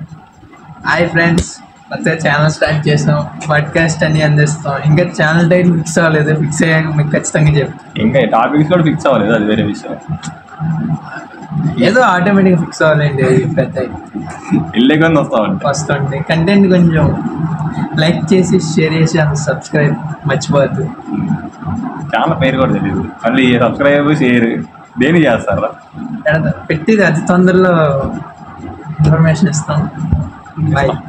hi friends కొత్తగా channel start చేసాం podcast అని అందిస్తాం ఇంకా ఛానల్ టైటిల్ ఫిక్స్ అవ్వలేదు ఫిక్స్ అయ్యాక మీకు ఖచ్చితంగా చెప్తాం ఇంకా టాపిక్స్ కూడా ఫిక్స్ అవ్వలేదు అది వేరే విషయం ఏదో ఆటోమేటిక్గా ఫిక్స్ అవ్వాలండి అది పెద్ద ఇల్లే కానీ వస్తామంటే వస్తుంది కంటెంట్ కొంచెం లైక్ చేసి షేర్ చేసి అంత సబ్స్క్రైబ్ మర్చిపోవద్దు చాలా పేరు కూడా తెలియదు మళ్ళీ సబ్స్క్రైబ్ షేర్ దేని చేస్తారా పెడితే- పెట్టిది అతి తొందరలో ఇన్ఫర్మేషన్ ఇస్తాం బాయ్